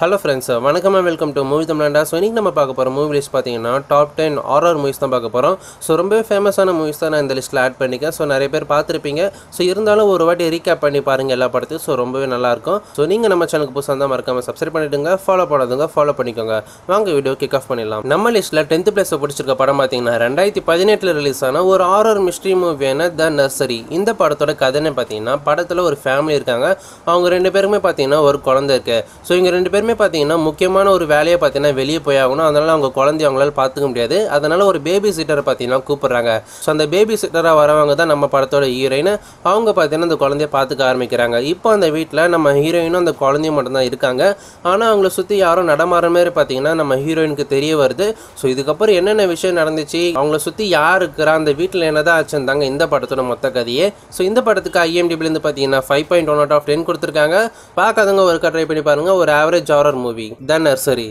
Hello friends வணக்கம் welcome to movie தமிழ்நாடா so இன்றைக்கி நம்ம பார்க்க போகிற மூவி லிஸ்ட் பார்த்தீங்கன்னா டாப் டென் ஆர்ஆர் மூவிஸ் தான் பார்க்க போகிறோம் ஸோ ரொம்பவே ஃபேமஸான மூவிஸ் தான் நான் இந்த லிஸ்ட்டில் ஆட் பண்ணிக்கேன் ஸோ நிறைய பேர் பார்த்துருப்பீங்க ஸோ இருந்தாலும் ஒரு வாட்டி ரீகேப் பண்ணி பாருங்கள் எல்லா படத்தையும் ஸோ ரொம்பவே நல்லாயிருக்கும் ஸோ நீங்கள் நம்ம சேனலுக்கு புதுசாக தான் மறக்காமல் சப்ஸ்கிரைப் பண்ணிவிடுங்க ஃபாலோ பண்ணாதுங்க ஃபாலோ பண்ணிக்கோங்க வாங்க வீடியோ கிக் ஆஃப் பண்ணிடலாம் நம்ம லிஸ்ட்டில் டென்த் பிளேஸை பிடிச்சிருக்க படம் பார்த்தீங்கன்னா ரெண்டாயிரத்தி பதினெட்டில் ரிலீஸ் ஆன ஒரு ஆர்ஆர் மிஸ்ட்ரி மூவியான த நர்சரி இந்த படத்தோட கதைன்னு பார்த்தீங்கன்னா படத்தில் ஒரு ஃபேமிலி இருக்காங்க அவங்க ரெண்டு பேருமே பார்த்தீங்கன்னா ஒரு குழந்தை இருக்கு ஸோ இவங்க ரெண்டு பேருமே பார்த்தீங்கன்னா முக்கியமான ஒரு வேலையை பார்த்தீங்கன்னா வெளியே போய் ஆகணும் அதனால அவங்க குழந்தைய அவங்களால பார்த்துக்க முடியாது அதனால ஒரு பேபி சீட்டரை பார்த்தீங்கன்னா கூப்பிடுறாங்க ஸோ அந்த பேபி சீட்டராக வரவங்க தான் நம்ம படத்தோட ஹீரோயின் அவங்க பார்த்தீங்கன்னா அந்த குழந்தைய பார்த்துக்க ஆரம்பிக்கிறாங்க இப்போ அந்த வீட்டில் நம்ம ஹீரோயினும் அந்த குழந்தையும் மட்டும்தான் இருக்காங்க ஆனால் அவங்கள சுற்றி யாரும் நடமாற மாதிரி பார்த்தீங்கன்னா நம்ம ஹீரோயினுக்கு தெரிய வருது ஸோ இதுக்கப்புறம் என்னென்ன விஷயம் நடந்துச்சு அவங்கள சுற்றி யார் இருக்கிறா அந்த வீட்டில் என்னதான் ஆச்சுன்னு தாங்க இந்த படத்தோட மொத்த கதையே ஸோ இந்த படத்துக்கு ஐஎம்டிபிலேருந்து பார்த்தீங்கன்னா five point one out of ten கொடுத்துருக்காங்க பார்க்காதவங்க ஒரு ட்ரை பண்ணி பாருங்க ஒரு average horror movie the nursery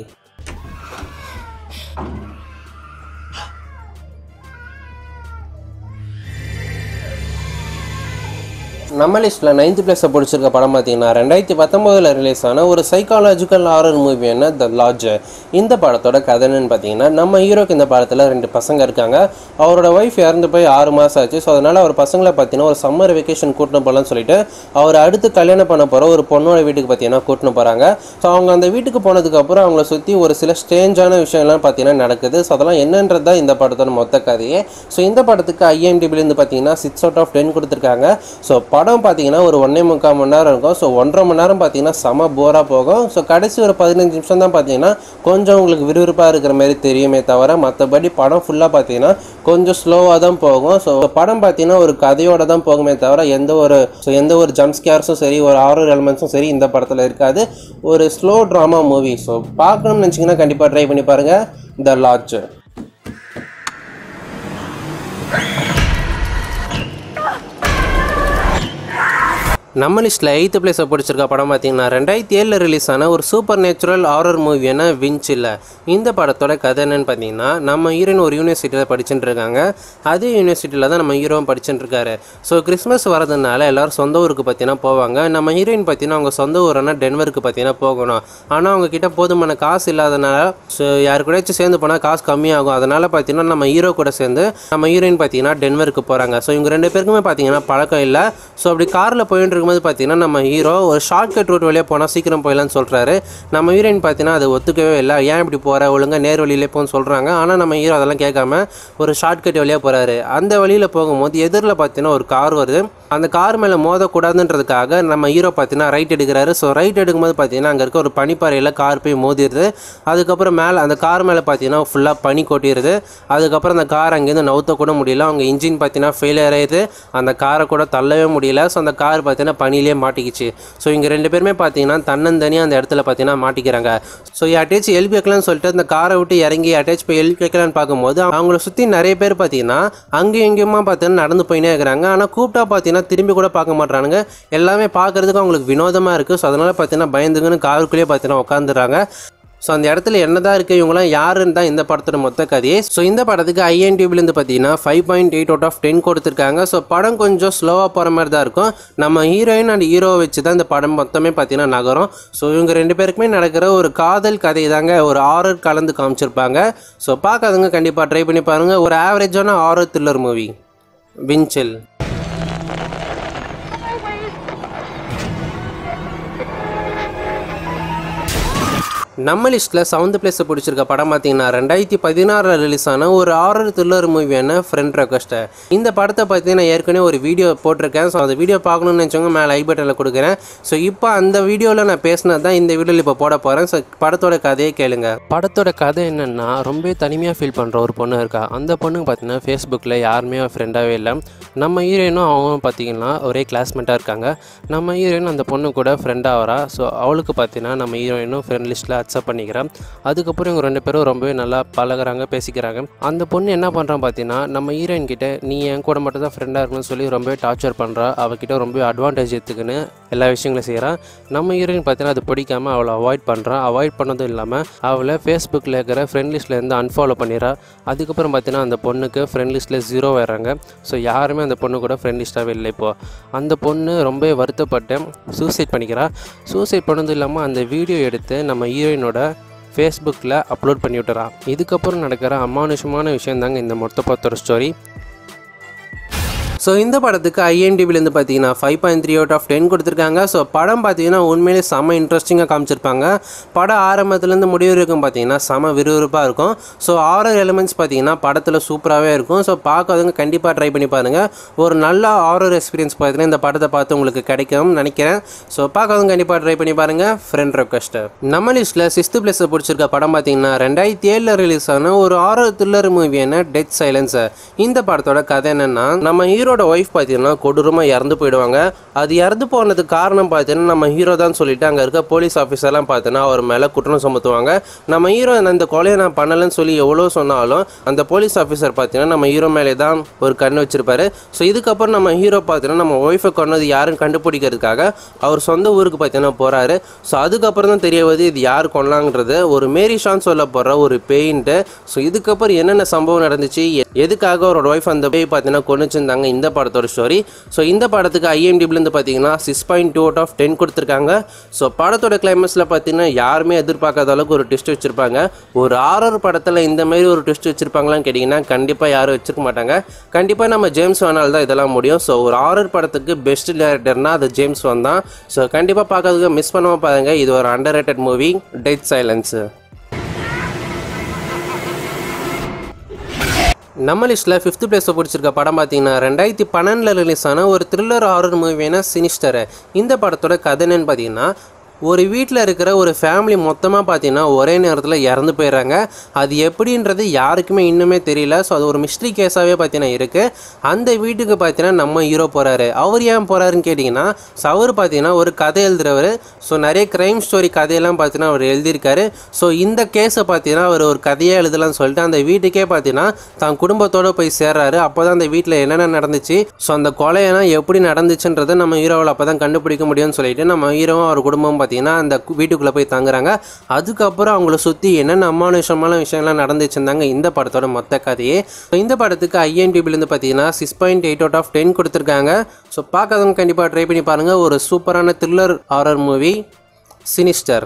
நம்ம லிஸ்ட்டில் நைன்த் பிளேஸை பிடிச்சிருக்க படம் பார்த்தீங்கன்னா ரெண்டாயிரத்தி பத்தொம்போதில் ரிலீஸ் ஆன ஒரு சைக்காலஜிக்கல் ஹாரர் மூவியான த லாட்ஜ் இந்த படத்தோட கதைன்னு பார்த்தீங்கன்னா நம்ம ஹீரோக்கு இந்த படத்தில் ரெண்டு பசங்க இருக்காங்க அவரோட ஒய்ஃப் இறந்து போய் ஆறு மாதம் ஆச்சு ஸோ அதனால் அவர் பசங்களை பார்த்தீங்கன்னா ஒரு சம்மர் வெக்கேஷன் கூட்டின்னு போகலான்னு சொல்லிட்டு அவர் அடுத்து கல்யாணம் பண்ண போகிற ஒரு பொண்ணோட வீட்டுக்கு பார்த்தீங்கன்னா கூட்டின்னு போகிறாங்க ஸோ அவங்க அந்த வீட்டுக்கு போனதுக்கப்புறம் அவங்கள சுற்றி ஒரு சில ஸ்ட்ரேஞ்சான விஷயம்லாம் பார்த்தீங்கன்னா நடக்குது ஸோ அதெல்லாம் என்னன்றது தான் இந்த படத்தோட மொத்த கதையே ஸோ இந்த படத்துக்கு ஐஎம்டிபிலேருந்து பார்த்தீங்கன்னா சிக்ஸ் அவுட் ஆஃப் டென் கொடுத்துருக்காங்க ஸோ படம் பார்த்தீங்கன்னா ஒரு ஒன்றே முக்கால் மணி நேரம் இருக்கும் ஸோ ஒன்றரை மணி நேரம் பார்த்தீங்கன்னா செம போராக போகும் ஸோ கடைசி ஒரு பதினஞ்சு நிமிஷம் தான் பார்த்தீங்கன்னா கொஞ்சம் உங்களுக்கு விறுவிறுப்பாக இருக்கிற மாதிரி தெரியுமே தவிர மற்றபடி படம் ஃபுல்லாக பார்த்தீங்கன்னா கொஞ்சம் ஸ்லோவாக தான் போகும் ஸோ படம் பார்த்தீங்கன்னா ஒரு கதையோட தான் போகுமே தவிர எந்த ஒரு ஸோ எந்த ஒரு ஜம்ப் ஸ்கேர்ஸும் சரி ஒரு ஆரர் எலிமெண்ட்ஸும் சரி இந்த படத்தில் இருக்காது ஒரு ஸ்லோ ட்ராமா மூவி ஸோ பார்க்கணும்னு நினச்சிங்கன்னா கண்டிப்பாக ட்ரை பண்ணி பாருங்கள் த லாட்ஜ் நம்ம லிஸ்ட்டில் எயித்து பிளேஸை பிடிச்சிருக்க படம் பார்த்தீங்கன்னா ரெண்டாயிரத்தி ஏழில் ரிலீஸ் ஆன ஒரு சூப்பர் நேச்சுரல் ஹாரர் மூவியான விஞ்சில் இந்த படத்தோட கதை என்னன்னு பார்த்தீங்கன்னா நம்ம ஹீரோயின் ஒரு யூனிவர்சிட்டியில் படிச்சுட்டு இருக்காங்க அதே யூனிவர்சிட்டியில் தான் நம்ம ஹீரோவும் படிச்சுட்டு இருக்காரு ஸோ கிறிஸ்மஸ் வரதுனால எல்லோரும் சொந்த ஊருக்கு பார்த்தீங்கன்னா போவாங்க நம்ம ஹீரோயின் பார்த்தீங்கன்னா அவங்க சொந்த ஊரான டென்வருக்கு பார்த்தீங்கன்னா போகணும் ஆனால் அவங்க கிட்ட போதுமான காசு இல்லாதனால ஸோ யாரு கூடயாச்சும் சேர்ந்து போனால் காசு கம்மியாகும் அதனால் பார்த்தீங்கன்னா நம்ம ஹீரோ கூட சேர்ந்து நம்ம ஹீரோயின் பார்த்தீங்கன்னா டென்வருக்கு போகிறாங்க ஸோ இவங்க ரெண்டு பேருக்குமே பார்த்தீங்கன்னா பழக்கம் இல்லை ஸோ அப்படி காரில் போயிட்டு இருக்கும்போது பார்த்தீங்கன்னா நம்ம ஹீரோ ஒரு ஷார்ட் கட் ரூட் வழியாக போனால் சீக்கிரம் போயிடலாம்னு சொல்கிறாரு நம்ம ஹீரோயின் பார்த்தீங்கன்னா அது ஒத்துக்கவே இல்லை ஏன் இப்படி போகிற ஒழுங்காக நேர் வழியிலே போன்னு சொல்கிறாங்க ஆனால் நம்ம ஹீரோ அதெல்லாம் கேட்காம ஒரு ஷார்ட் கட் வழியாக போகிறாரு அந்த வழியில் போகும்போது எதிரில் பார்த்தீங்கன்னா ஒரு கார் வருது அந்த கார் மேலே மோதக்கூடாதுன்றதுக்காக நம்ம ஹீரோ பார்த்தீங்கன்னா ரைட் எடுக்கிறாரு ஸோ ரைட் எடுக்கும்போது பார்த்தீங்கன்னா அங்கே இருக்க ஒரு பனிப்பாறையில் கார் போய் மோதிடுது அதுக்கப்புறம் மேலே அந்த கார் மேலே பார்த்தீங்கன்னா ஃபுல்லாக பனி கொட்டிடுது அதுக்கப்புறம் அந்த கார் அங்கேருந்து நவுத்த கூட முடியல அவங்க இன்ஜின் பார்த்தீங்கன்னா ஃபெயிலியர் ஆயிடுது அந்த காரை கூட தள்ளவே முடியல ஸோ அந்த கார் பார்த்தீங்கன்னா பனியிலே மாட்டிக்கிச்சு ஸோ இங்கே ரெண்டு பேருமே பார்த்தீங்கன்னா தன்னந்தனியாக அந்த இடத்துல பார்த்தீங்கன்னா மாட்டிக்கிறாங்க ஸோ யார்ட்டேச்சும் ஹெல்ப் வைக்கலாம்னு சொல்லிட்டு அந்த காரை விட்டு இறங்கி யார்ட்டேச்சும் போய் ஹெல்ப் வைக்கலான்னு பார்க்கும்போது அவங்கள சுற்றி நிறைய பேர் பார்த்தீங்கன்னா அங்கேயும் இங்கேயுமா பார்த்தீங்கன்னா நடந்து போயினே இருக்கிறாங்க ஆனால் கூப்பிட்டா பார்த்தீங்கன்னா திரும்பி கூட பார்க்க மாட்றானுங்க எல்லாமே பார்க்குறதுக்கு அவங்களுக்கு வினோதமாக இருக்குது ஸோ அதனால் பார்த்தீங்கன்னா பயந்துங்கன்னு காருக்குள்ளேயே பார்த்தீங்கன்னா உட்காந்துடுறாங்க ஸோ அந்த இடத்துல என்னதான் இருக்குது இவங்களாம் யாருன்னு தான் இந்த படத்தோட மொத்த கதையே ஸோ இந்த படத்துக்கு ஐஎன்டிபிலேருந்து பார்த்தீங்கன்னா five point eight out of ten கொடுத்துருக்காங்க ஸோ படம் கொஞ்சம் ஸ்லோவாக போகிற மாதிரி தான் இருக்கும் நம்ம ஹீரோயின் அண்ட் ஹீரோவை வச்சு தான் இந்த படம் மொத்தமே பார்த்தீங்கன்னா நகரும் ஸோ இவங்க ரெண்டு பேருக்குமே நடக்கிற ஒரு காதல் கதை தாங்க ஒரு ஆரர் கலந்து காமிச்சிருப்பாங்க ஸோ பார்க்காதவங்க கண்டிப்பாக ட்ரை பண்ணி பாருங்கள் ஒரு ஆவரேஜான ஆரர் த்ரில்லர் மூவி வின்சில் நம்ம லிஸ்ட்டில் செவன்த் பிளேஸை பிடிச்சிருக்க படம் பார்த்தீங்கன்னா ரெண்டாயிரத்தி பதினாறில் ரிலீஸ் ஆன ஒரு ஆரர் த்ரில்லர் மூவியான ஃப்ரெண்ட் ரெக்வஸ்ட்டை இந்த படத்தை பற்றி நான் ஏற்கனவே ஒரு வீடியோ போட்டிருக்கேன் ஸோ அந்த வீடியோ பார்க்கணும்னு நினச்சவங்க மேலே ஐ பட்டனில் கொடுக்குறேன் ஸோ இப்போ அந்த வீடியோவில் நான் பேசினது தான் இந்த வீடியோவில் இப்போ போட போகிறேன் ஸோ படத்தோட கதையை கேளுங்க படத்தோட கதை என்னென்னா ரொம்ப தனிமையாக ஃபீல் பண்ணுற ஒரு பொண்ணு இருக்கா அந்த பொண்ணுக்கு பார்த்தீங்கன்னா ஃபேஸ்புக்கில் யாருமே ஃப்ரெண்டாகவே இல்லை நம்ம ஹீரோயினும் அவங்களும் பார்த்தீங்கன்னா ஒரே கிளாஸ்மேட்டாக இருக்காங்க நம்ம ஹீரோயின் அந்த பொண்ணு கூட ஃப்ரெண்டாக வரா ஸோ அவளுக்கு பார்த்தீங்கன்னா நம்ம ஹீரோயினும் ஃப்ரெண்ட் லிஸ்ட்டில் அக்செப்ட் பண்ணிக்கிறா அதுக்கப்புறம் இவங்க ரெண்டு பேரும் ரொம்பவே நல்லா பழகுறாங்க பேசிக்கிறாங்க அந்த பொண்ணு என்ன பண்ணுறான் பார்த்தீங்கன்னா நம்ம ஹீரோயின் கிட்ட நீ என் கூட மட்டும் தான் ஃப்ரெண்டாக இருக்கணும்னு சொல்லி ரொம்பவே டார்ச்சர் பண்ணுறா அவகிட்ட ரொம்ப அட்வான்டேஜ் எடுத்துக்கின்னு எல்லா விஷயங்களும் செய்கிறான் நம்ம ஹீரோயின் பார்த்தீங்கன்னா அது பிடிக்காம அவளை அவாய்ட் பண்ணுறான் அவாய்ட் பண்ணதும் இல்லாமல் அவளை ஃபேஸ்புக்கில் இருக்கிற ஃப்ரெண்ட் லிஸ்ட்லேருந்து அன்ஃபாலோ பண்ணிடுறா அதுக்கப்புறம் பார்த்தீங்கன்னா அந்த பொண்ணுக்கு ஃப்ரெண்ட் லிஸ்ட்டில் ஜீரோ வர்றாங்க ஸோ யாருமே அந்த பொண்ணு கூட ஃப்ரெண்ட் லிஸ்ட்டாகவே இல்லை இப்போ அந்த பொண்ணு ரொம்ப வருத்தப்பட்டு சூசைட் பண்ணிக்கிறா சூசைட் பண்ணதும் இல்லாமல் அந்த வீடியோ எடுத்து நம்ம ஹீரோயினோட ஃபேஸ்புக்கில் அப்லோட் பண்ணி விட்டுறா இதுக்கப்புறம் நடக்கிற அமானுஷமான விஷயம் தாங்க இந்த மொத்த பத்தோட ஸ்டோரி ஸோ இந்த படத்துக்கு ஐஎன்டிபிலேருந்து பார்த்தீங்கன்னா five point three out of ten கொடுத்துருக்காங்க ஸோ படம் பார்த்தீங்கன்னா உண்மையிலே செம்ம இன்ட்ரெஸ்டிங்காக காமிச்சிருப்பாங்க படம் ஆரம்பத்துலேருந்து முடிவு வரைக்கும் பார்த்தீங்கன்னா செம விறுவிறுப்பாக இருக்கும் ஸோ ஆரர் எலிமெண்ட்ஸ் பார்த்தீங்கன்னா படத்தில் சூப்பராகவே இருக்கும் ஸோ பார்க்காதவங்க கண்டிப்பாக ட்ரை பண்ணி பாருங்கள் ஒரு நல்ல ஆரர் எக்ஸ்பீரியன்ஸ் பார்த்தீங்கன்னா இந்த படத்தை பார்த்து உங்களுக்கு கிடைக்கும்னு நினைக்கிறேன் ஸோ பார்க்காதவங்க கண்டிப்பாக ட்ரை பண்ணி பாருங்கள் ஃப்ரெண்ட் ரெக்வஸ்ட் நம்ம லிஸ்ட்டில் சிக்ஸ்த்து பிளேஸை பிடிச்சிருக்க படம் பார்த்தீங்கன்னா ரெண்டாயிரத்தி ஏழில் ரிலீஸ் ஆன ஒரு ஆரர் த்ரில்லர் மூவியான டெத் சைலன்ஸ் இந்த படத்தோட கதை என்னன்னா நம்ம ஹீரோட ஒய்ஃப் பார்த்தீங்கன்னா கொடூரமாக இறந்து போயிடுவாங்க அது இறந்து போனதுக்கு காரணம் பார்த்தீங்கன்னா நம்ம ஹீரோ தான் சொல்லிட்டு அங்கே இருக்க போலீஸ் ஆஃபீஸர்லாம் பார்த்தீங்கன்னா அவர் மேலே குற்றம் சுமத்துவாங்க நம்ம ஹீரோ இந்த கொலையை நான் பண்ணலைன்னு சொல்லி எவ்வளோ சொன்னாலும் அந்த போலீஸ் ஆஃபீஸர் பார்த்தீங்கன்னா நம்ம ஹீரோ மேலே தான் ஒரு கண் வச்சிருப்பாரு ஸோ இதுக்கப்புறம் நம்ம ஹீரோ பார்த்தீங்கன்னா நம்ம ஒய்ஃபை கொண்டது யாருன்னு கண்டுபிடிக்கிறதுக்காக அவர் சொந்த ஊருக்கு பார்த்தீங்கன்னா போகிறாரு ஸோ அதுக்கப்புறம் தான் தெரிய வருது இது யார் கொண்டாங்கிறது ஒரு மேரி ஷான் சொல்ல போகிற ஒரு பெயிண்ட்டு ஸோ இதுக்கப்புறம் என்னென்ன சம்பவம் நடந்துச்சு எ- எதுக்காக அவரோட ஒய்ஃப் அந்த பேய் பார்த்தீங்கன்னா கொண்டு வச்சிருந்தாங்க இந்த படத்தோட ஸ்டோரி ஸோ இந்த படத்துக்கு ஐஎம்டிபிலேருந்து பார்த்தீங்கன்னா six point two out of ten கொடுத்துருக்காங்க ஸோ படத்தோட கிளைமேக்ஸில் பார்த்தீங்கன்னா யாருமே எதிர்பார்க்காத அளவுக்கு ஒரு ட்விஸ்ட் வச்சுருப்பாங்க ஒரு ஆரர் படத்தில் இந்த மாதிரி ஒரு ட்விஸ்ட் வச்சுருப்பாங்களான்னு கேட்டிங்கன்னா கண்டிப்பாக யாரும் வச்சிருக்க மாட்டாங்க கண்டிப்பாக நம்ம ஜேம்ஸ் வானால் தான் இதெல்லாம் முடியும் ஸோ ஒரு ஆரர் படத்துக்கு பெஸ்ட் டேரக்டர்னா அது ஜேம்ஸ் வான் தான் ஸோ கண்டிப்பாக பார்க்கறதுக்கு மிஸ் பண்ணாமல் பாருங்க இது ஒரு underrated movie dead silence நம்ம லிஸ்ட்டில் ஃபிஃப்த் பிளேஸை பிடிச்சிருக்க படம் பார்த்தீங்கன்னா ரெண்டாயிரத்தி பன்னெண்டில் ரிலீஸ் ஆன ஒரு த்ரில்லர் ஹாரர் மூவியான சினிஸ்டர் இந்த படத்தோட கதை என்னன்னு பார்த்தீங்கன்னா ஒரு வீட்டில் இருக்கிற ஒரு ஃபேமிலி மொத்தமாக பார்த்தீங்கன்னா ஒரே நேரத்தில் இறந்து போயிடுறாங்க அது எப்படின்றது யாருக்குமே இன்னுமே தெரியல ஸோ அது ஒரு மிஸ்ட்ரி கேஸாகவே பார்த்தீங்கன்னா இருக்குது அந்த வீட்டுக்கு பார்த்தீங்கன்னா நம்ம ஹீரோ போகிறாரு அவர் ஏன் போகிறாருன்னு கேட்டிங்கன்னா ஸோ அவர் பார்த்தீங்கன்னா ஒரு கதை எழுதுறவர் ஸோ நிறைய க்ரைம் ஸ்டோரி கதையெல்லாம் பார்த்தீங்கன்னா அவர் எழுதியிருக்காரு ஸோ இந்த கேஸை பார்த்தீங்கன்னா அவர் ஒரு கதையாக எழுதலாம்னு சொல்லிட்டு அந்த வீட்டுக்கே பார்த்தீங்கன்னா தான் குடும்பத்தோடு போய் சேர்றாரு அப்போ தான் அந்த வீட்டில் என்னென்ன நடந்துச்சு ஸோ அந்த கொலையெல்லாம் எப்படி நடந்துச்சுன்றதை நம்ம ஹீரோவில் அப்போ தான் கண்டுபிடிக்க முடியும்னு சொல்லிட்டு நம்ம ஹீரோவும் அவர் குடும்பம் பார்த்தீங்கன்னா அந்த கு- வீட்டுக்குள்ளே போய் தங்குறாங்க அதுக்கப்புறம் அவங்கள சுற்றி என்னென்ன அமானுஷமான விஷயங்கள்லாம் நடந்துச்சுருந்தாங்க இந்த படத்தோட மொத்த கதையே ஸோ இந்த படத்துக்கு ஐஎன்டிபிலேருந்து பார்த்தீங்கன்னா six point eight out of ten கொடுத்துருக்காங்க ஸோ பார்க்காதவங்க கண்டிப்பாக ட்ரை பண்ணி பாருங்கள் ஒரு சூப்பரான த்ரில்லர் ஹாரர் மூவி சினிஸ்டர்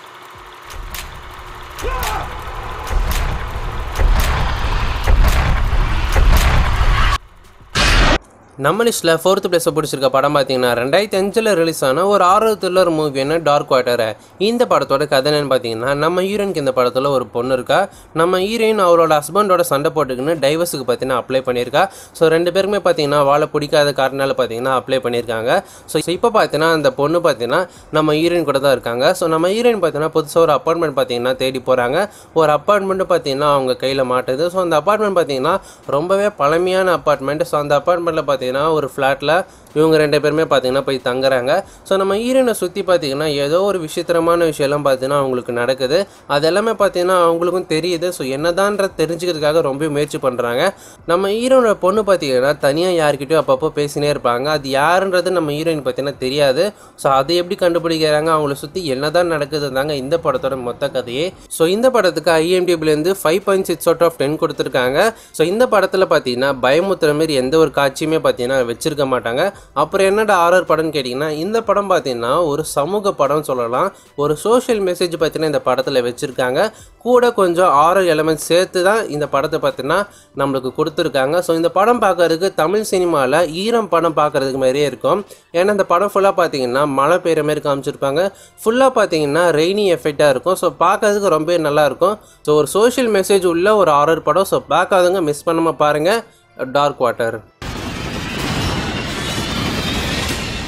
நம்ம லிஸ்ட்டில் ஃபோர்த் பிளேஸை பிடிச்சிருக்க படம் பார்த்தீங்கன்னா ரெண்டாயிரத்தி அஞ்சில் ரிலீஸ் ஆன ஒரு ஆறு த்ரில்லர் மூவியான டார்க் வாட்டர் இந்த படத்தோட கதை என்னன்னு பார்த்தீங்கன்னா நம்ம ஹீரோயினுக்கு இந்த படத்தில் ஒரு பொண்ணு இருக்கா நம்ம ஹீரோயின் அவரோட ஹஸ்பண்டோட சண்டை போட்டுக்கின்னு டைவர்ஸுக்கு பார்த்தீங்கன்னா அப்ளை பண்ணியிருக்கா ஸோ ரெண்டு பேருமே பார்த்தீங்கன்னா வாழை பிடிக்காத காரணால பார்த்தீங்கன்னா அப்ளை பண்ணியிருக்காங்க ஸோ இப்போ பார்த்தீங்கன்னா அந்த பொண்ணு பார்த்தீங்கன்னா நம்ம ஹீரோயின் கூட தான் இருக்காங்க ஸோ நம்ம ஹீரோயின் பார்த்தீங்கன்னா புதுசாக ஒரு அப்பார்ட்மெண்ட் பார்த்தீங்கன்னா தேடி போகிறாங்க ஒரு அப்பார்ட்மெண்ட்டு பார்த்தீங்கன்னா அவங்க கையில் மாட்டுது ஸோ அந்த அப்பார்ட்மெண்ட் பார்த்தீங்கன்னா ரொம்பவே பழமையான அப்பார்ட்மெண்ட் ஸோ அந்த அப்பார்ட்மெண்ட்டில் பார்த்தீங்கன்னா ஒரு ஃப்ளாட்டில் இவங்க ரெண்டு பேருமே பார்த்தீங்கன்னா போய் தங்குறாங்க ஸோ நம்ம ஹீரோனை சுற்றி பார்த்தீங்கன்னா ஏதோ ஒரு விசித்திரமான விஷயம்லாம் பார்த்தீங்கன்னா அவங்களுக்கு நடக்குது அது எல்லாமே பார்த்தீங்கன்னா அவங்களுக்கும் தெரியுது ஸோ என்னதான்றது தெரிஞ்சுக்கிறதுக்காக ரொம்ப முயற்சி பண்ணுறாங்க நம்ம ஹீரோனோட பொண்ணு பார்த்தீங்கன்னா தனியாக யார்கிட்டயும் அப்பப்போ பேசினே இருப்பாங்க அது யாருன்றது நம்ம ஹீரோயின் பார்த்தீங்கன்னா தெரியாது ஸோ அதை எப்படி கண்டுபிடிக்கிறாங்க அவங்கள சுற்றி என்னதான் நடக்குது தாங்க இந்த படத்தோட மொத்த கதையே ஸோ இந்த படத்துக்கு ஐஎம்டிபிலேருந்து five point six out of ten கொடுத்துருக்காங்க ஸோ இந்த படத்தில் பார்த்தீங்கன்னா பயமுத்துற மாதிரி எந்த ஒரு காட்சியுமே பார்த்தீங்கன்னா வச்சிருக்க மாட்டாங்க அப்புறம் என்னடா ஆரர் படம்னு கேட்டிங்கன்னா இந்த படம் பார்த்தீங்கன்னா ஒரு சமூக படம் சொல்லலாம் ஒரு சோஷியல் மெசேஜ் பார்த்தீங்கன்னா இந்த படத்தில் வச்சுருக்காங்க கூட கொஞ்சம் ஆரர் எலமெண்ட் சேர்த்து தான் இந்த படத்தை பார்த்தீங்கன்னா நம்மளுக்கு கொடுத்துருக்காங்க ஸோ இந்த படம் பார்க்கறதுக்கு தமிழ் சினிமாவில் ஈரம் படம் பார்க்கறதுக்கு மாதிரியே இருக்கும் ஏன்னா இந்த படம் ஃபுல்லாக பார்த்தீங்கன்னா மழை பெய்கிற மாதிரி காமிச்சிருப்பாங்க ஃபுல்லாக பார்த்தீங்கன்னா ரெய்னி எஃபெக்டாக இருக்கும் ஸோ பார்க்கறதுக்கு ரொம்ப நல்லா இருக்கும் ஸோ ஒரு சோஷியல் மெசேஜ் உள்ள ஒரு ஆரர் படம் ஸோ பார்க்காதவங்க மிஸ் பண்ணாமல் பாருங்கள் டார்க் வாட்டர்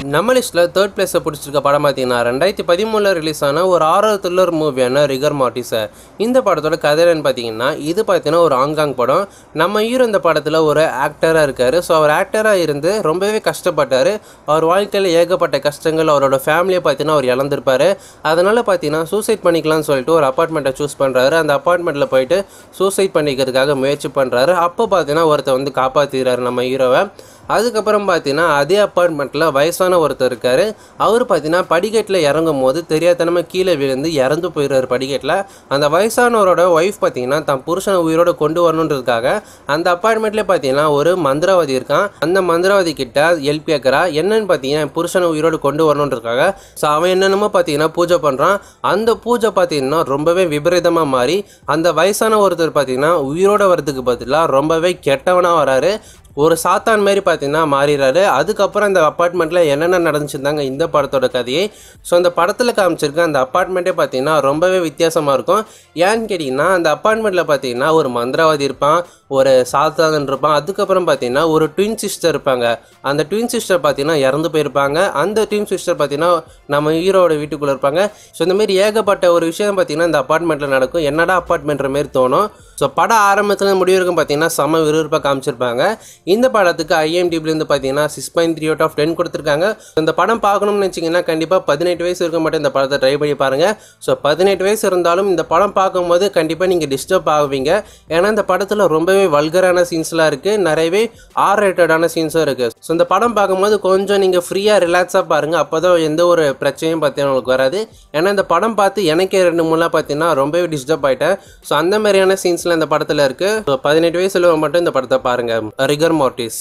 நம்ம லிஸ்ட்டில் தேர்ட் பிளேஸை பிடிச்சிருக்க படம் பார்த்தீங்கன்னா ரெண்டாயிரத்தி பதிமூணில் ரிலீஸ் ஆன ஒரு ஆரர் த்ரில்லர் மூவியான ரிகர் மார்டிஸை இந்த படத்தோட கதை என்னன்னு பார்த்தீங்கன்னா இது பார்த்தீங்கன்னா ஒரு ஆங்காங் படம் நம்ம ஹீரோ இந்த படத்தில் ஒரு ஆக்டராக இருக்கார் ஸோ அவர் ஆக்டராக இருந்து ரொம்பவே கஷ்டப்பட்டார் அவர் வாழ்க்கையில் ஏகப்பட்ட கஷ்டங்கள் அவரோட ஃபேமிலியை பார்த்தீங்கன்னா அவர் இழந்திருப்பார் அதனால் பார்த்தீங்கன்னா சூசைட் பண்ணிக்கலாம்னு சொல்லிட்டு ஒரு அப்பார்ட்மெண்ட்டை சூஸ் பண்ணுறாரு அந்த அப்பார்ட்மெண்ட்டில் போயிட்டு சூசைட் பண்ணிக்கிறதுக்காக முயற்சி பண்ணுறாரு அப்போ பார்த்தீங்கன்னா ஒருத்தர் வந்து காப்பாற்றிடுறாரு நம்ம ஹீரோவை அதுக்கப்புறம் பார்த்தீங்கன்னா அதே அப்பார்ட்மெண்ட்டில் வயசான ஒருத்தர் இருக்கார் அவர் பார்த்தீங்கன்னா படிக்கட்டில் இறங்கும் போது தெரியாதனமாக கீழே விழுந்து இறந்து போயிடுறாரு படிக்கட்டில் அந்த வயசானவரோட ஒய்ஃப் பார்த்தீங்கன்னா தன் புருஷனை உயிரோட கொண்டு வரணுன்றதுக்காக அந்த அப்பார்ட்மெண்ட்லேயே பார்த்தீங்கன்னா ஒரு மந்திரவாதி இருக்கான் அந்த மந்திரவாதி கிட்ட ஹெல்ப் கேட்குறா என்னன்னு பார்த்தீங்கன்னா என் புருஷனை உயிரோடு கொண்டு வரணுன்றதுக்காக ஸோ அவன் என்னென்னமோ பார்த்தீங்கன்னா பூஜை பண்ணுறான் அந்த பூஜை பார்த்தீங்கன்னா ரொம்பவே விபரீதமாக மாறி அந்த வயசான ஒருத்தர் பார்த்தீங்கன்னா உயிரோட வரதுக்கு பதிலாக ரொம்பவே கெட்டவனாக வராரு ஒரு சாத்தான் மாரி பார்த்தீங்கன்னா மாறிடுறாரு அதுக்கப்புறம் இந்த அப்பார்ட்மெண்ட்டில் என்னென்ன நடந்துச்சுருந்தாங்க இந்த படத்தோட கதையை ஸோ அந்த படத்தில் காமிச்சிருக்க அந்த அப்பார்ட்மெண்ட்டே பார்த்தீங்கன்னா ரொம்பவே வித்தியாசமாக இருக்கும் ஏன்னு கேட்டிங்கன்னா அந்த அப்பார்ட்மெண்ட்டில் பார்த்தீங்கன்னா ஒரு மந்திரவாதி இருப்பான் ஒரு சாத்தான் இருப்பான் அதுக்கப்புறம் பார்த்தீங்கன்னா ஒரு ட்வின் சிஸ்டர் இருப்பாங்க அந்த ட்வின் சிஸ்டர் பார்த்தீங்கன்னா இறந்து போயிருப்பாங்க அந்த ட்வின் சிஸ்டர் பார்த்தீங்கன்னா நம்ம ஹீரோட வீட்டுக்குள்ளே இருப்பாங்க ஸோ இந்த மாதிரி ஏகப்பட்ட ஒரு விஷயம் பார்த்தீங்கன்னா இந்த அப்பார்ட்மெண்ட்டில் நடக்கும் என்னடா அப்பார்ட்மெண்ட்ற மாதிரி தோணும் ஸோ படம் ஆரம்பத்தில் முடிவு வரைக்கும் பார்த்தீங்கன்னா செம விறுவிறுப்பாக காமிச்சிருப்பாங்க இந்த படத்துக்கு ஐஎம்டிபிலேருந்து பார்த்தீங்கன்னா six point three out of ten கொடுத்துருக்காங்க இந்த படம் பார்க்கணும்னு நினச்சிங்கன்னா கண்டிப்பாக பதினெட்டு வயசு இருக்க மட்டும் இந்த படத்தை ட்ரை பண்ணி பாருங்கள் ஸோ பதினெட்டு வயசு இருந்தாலும் இந்த படம் பார்க்கும்போது கண்டிப்பாக நீங்கள் டிஸ்டர்ப் ஆகுவீங்க ஏன்னா இந்த படத்தில் ரொம்பவே வல்கரான சீன்ஸ்லாம் இருக்குது நிறையவே ஆர் ரேட்டடான சீன்ஸும் இருக்குது ஸோ இந்த படம் பார்க்கும்போது கொஞ்சம் நீங்கள் ஃப்ரீயாக ரிலாக்ஸாக பாருங்கள் அப்போ தான் எந்த ஒரு பிரச்சனையும் பார்த்தீங்கன்னா உங்களுக்கு வராது ஏன்னா இந்த படம் பார்த்து எனக்கே ரெண்டு மூணாக பார்த்தீங்கன்னா ரொம்பவே டிஸ்டர்ப் ஆகிட்டேன் ஸோ அந்த மாதிரியான சீன்ஸ்லாம் இந்த படத்தில் இருக்குது ஸோ பதினெட்டு வயசுல மட்டும் இந்த படத்தை பாருங்கள் ரிகர் மார்டிஸ்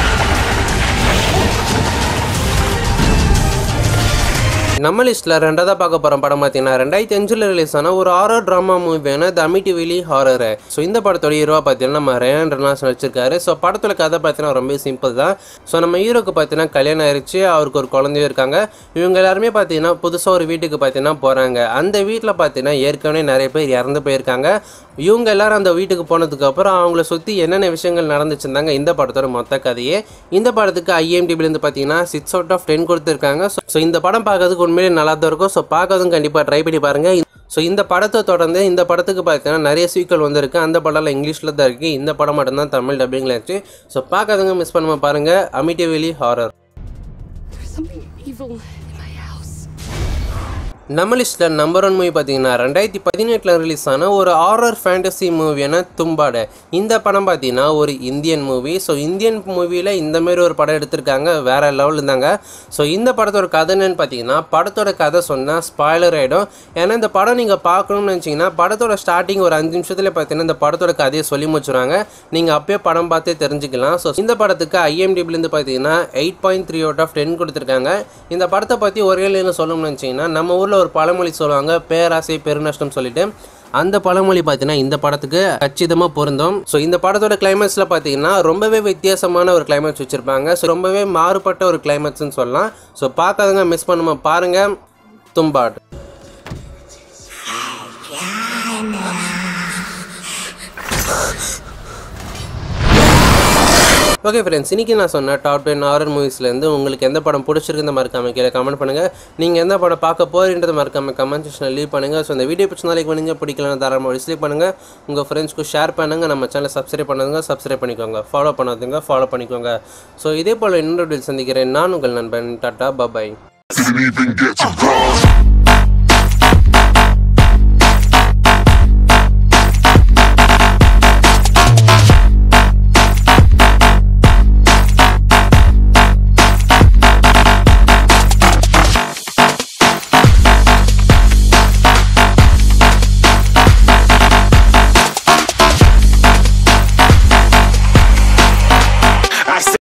நம்ம லிஸ்ட்டில் ரெண்டாவதாக பார்க்க போகிற படம் பார்த்தீங்கன்னா ரெண்டாயிரத்தி அஞ்சில் ரிலீஸ் ஆன ஒரு ஹாரர் ட்ராமா மூவியான த அமிட்டிவிலி ஹாரர் ஸோ இந்த படத்தோட ஹீரோவாக பார்த்தீங்கன்னா நம்ம ரேன் ரெனாஸ் நடிச்சிருக்காரு ஸோ படத்தோட கதை பார்த்தீங்கன்னா ரொம்ப சிம்பிள் தான் ஸோ நம்ம ஹீரோக்கு பார்த்தீங்கன்னா கல்யாணம் ஆயிடுச்சு அவருக்கு ஒரு குழந்தையும் இருக்காங்க இவங்க எல்லாருமே பார்த்தீங்கன்னா புதுசாக ஒரு வீட்டுக்கு பார்த்தீங்கன்னா போகிறாங்க அந்த வீட்டில் பார்த்தீங்கன்னா ஏற்கனவே நிறைய பேர் இறந்து போயிருக்காங்க இவங்க எல்லாரும் அந்த வீட்டுக்கு போனதுக்கப்புறம் அவங்கள சுற்றி என்னென்ன விஷயங்கள் நடந்துச்சுருந்தாங்க இந்த படத்தோட மொத்த கதையே இந்த படத்துக்கு ஐஎம்டிபிலேருந்து பார்த்தீங்கன்னா சிக்ஸ் அவுட் ஆஃப் டென் கொடுத்துருக்காங்க ஸோ இந்த படம் பார்க்கறதுக்கு உண்மையிலே நல்லா தான் இருக்கும் ஸோ பார்க்கறதும் கண்டிப்பாக ட்ரை பண்ணி பாருங்கள் ஸோ இந்த படத்தை தொடர்ந்து இந்த படத்துக்கு பார்த்தீங்கன்னா நிறைய சீக்வல் வந்திருக்கு அந்த படம்லாம் இங்கிலீஷில் தான் இருக்குது இந்த படம் மட்டும்தான் தமிழ் டப்பிங்கில் இருந்துச்சு ஸோ பார்க்காதவங்க மிஸ் பண்ணாம பாருங்கள் Amityville horror There's something evil in my house. நம்ம லிஸ்ட்டில் நம்பர் ஒன் மூவி பார்த்தீங்கன்னா ரெண்டாயிரத்தி பதினெட்டில் ரிலீஸ் ஆன ஒரு ஹாரர் ஃபேண்டசி மூவியான தும்பாட இந்த படம் பார்த்தீங்கன்னா ஒரு இந்தியன் மூவி ஸோ இந்தியன் மூவியில் இந்த மாதிரி ஒரு படம் எடுத்திருக்காங்க வேற லெவல் இருந்தாங்க ஸோ இந்த படத்தோட கதை என்னன்னு பார்த்தீங்கன்னா படத்தோட கதை சொன்னால் ஸ்பாய்லர் ஆகிடும் ஏன்னா இந்த படம் நீங்கள் பார்க்கணும்னு நினச்சிங்கன்னா படத்தோட ஸ்டார்டிங் ஒரு அஞ்சு நிமிஷத்துல பார்த்தீங்கன்னா இந்த படத்தோட கதையை சொல்லி முடிச்சுருவாங்க நீங்கள் அப்பயே படம் பார்த்தே தெரிஞ்சுக்கலாம் ஸோ இந்த படத்துக்கு ஐஎம்டிபிலேருந்து பார்த்தீங்கன்னா eight point three out of ten கொடுத்துருக்காங்க இந்த படத்தை பற்றி ஒரே என்ன சொல்லணும்னு நினச்சிங்கன்னா நம்ம ஊரில் ஒரு பழமொழி சொல்லுவாங்க பேராசை பெருநஷ்டம் சொல்லிட்டு அந்த பழமொழி பார்த்தீங்கன்னா இந்த படத்துக்கு கச்சிதமாக பொருந்தும் ஸோ இந்த படத்தோட கிளைமேக்ஸில் பார்த்தீங்கன்னா ரொம்பவே வித்தியாசமான ஒரு கிளைமேக்ஸ் வச்சுருப்பாங்க ஸோ ரொம்பவே மாறுபட்ட ஒரு கிளைமேக்ஸ்னு சொல்லலாம் ஸோ பார்க்காதவங்க மிஸ் பண்ணுமா பாருங்கள் தும்பாட் ஓகே ஃப்ரெண்ட்ஸ் இன்றைக்கி நான் சொன்ன டாப் டென் ஹாரர் மூவிஸ்லேருந்து உங்களுக்கு எந்த படம் பிடிச்சிருக்குன்னு மறக்காம கீழே கமெண்ட் பண்ணுங்கள் நீங்கள் எந்த படம் பார்க்க போகிறீன்றதை மறக்காம கமெண்ட் செக்ஷனில் லீவ் பண்ணுங்கள் ஸோ இந்த வீடியோ பிடிச்ச லைக் பண்ணுங்க பிடிக்கலன்னு தாராளமாக டிஸ்லைக் பண்ணுங்கள் உங்கள் ஃப்ரெண்ட்ஸ்க்கு ஷேர் பண்ணுங்கள் நம்ம சேனலை சப்ஸ்கிரைப் பண்ணதுங்க சப்ஸ்கிரைப் பண்ணிக்கோங்க ஃபாலோ பண்ணாதுங்க ஃபாலோ பண்ணிக்கோங்க ஸோ இதே போல் இன்னொரு வீடியோ சந்திக்கிறேன் நான் உங்கள் நண்பன் டாட்டா bye Didn't even get to cross.